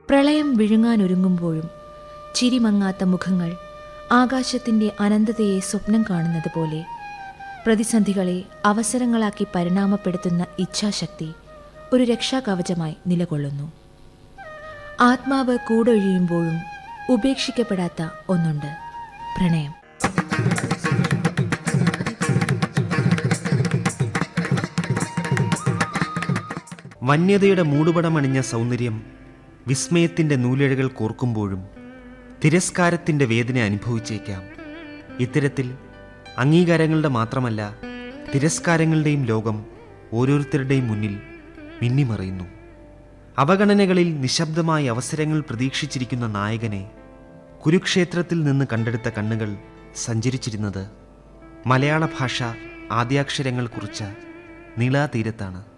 പ്രളയം വിഴുങ്ങാനൊരുങ്ങുമ്പോഴും ചിരിമങ്ങാത്ത മുഖങ്ങൾ ആകാശത്തിന്റെ അനന്തതയെ സ്വപ്നം കാണുന്നത് പോലെ പ്രതിസന്ധികളെ അവസരങ്ങളാക്കി പരിണാമപ്പെടുത്തുന്ന ഇച്ഛാശക്തി ഒരു രക്ഷാകവചമായി നിലകൊള്ളുന്നു ആത്മാവ് കൂടൊഴിയുമ്പോഴും ഉപേക്ഷിക്കപ്പെടാത്ത ഒന്നുണ്ട് പ്രണയം വന്യതയുടെ മൂടുപടമണിഞ്ഞ സൗന്ദര്യം വിസ്മയത്തിൻ്റെ നൂലിഴകൾ കോർക്കുമ്പോഴും തിരസ്കാരത്തിൻ്റെ വേദന അനുഭവിച്ചേക്കാം ഇത്തരത്തിൽ അംഗീകാരങ്ങളുടെ മാത്രമല്ല തിരസ്കാരങ്ങളുടെയും ലോകം ഓരോരുത്തരുടെയും മുന്നിൽ മിന്നിമറയുന്നു അവഗണനകളിൽ നിശബ്ദമായി അവസരങ്ങൾ പ്രതീക്ഷിച്ചിരിക്കുന്ന നായകനെ കുരുക്ഷേത്രത്തിൽ നിന്ന് കണ്ടെടുത്ത കണ്ണുകൾ സഞ്ചരിച്ചിരുന്നത് മലയാള ഭാഷ ആദ്യാക്ഷരങ്ങൾ കുറിച്ച നീളാതീരത്താണ്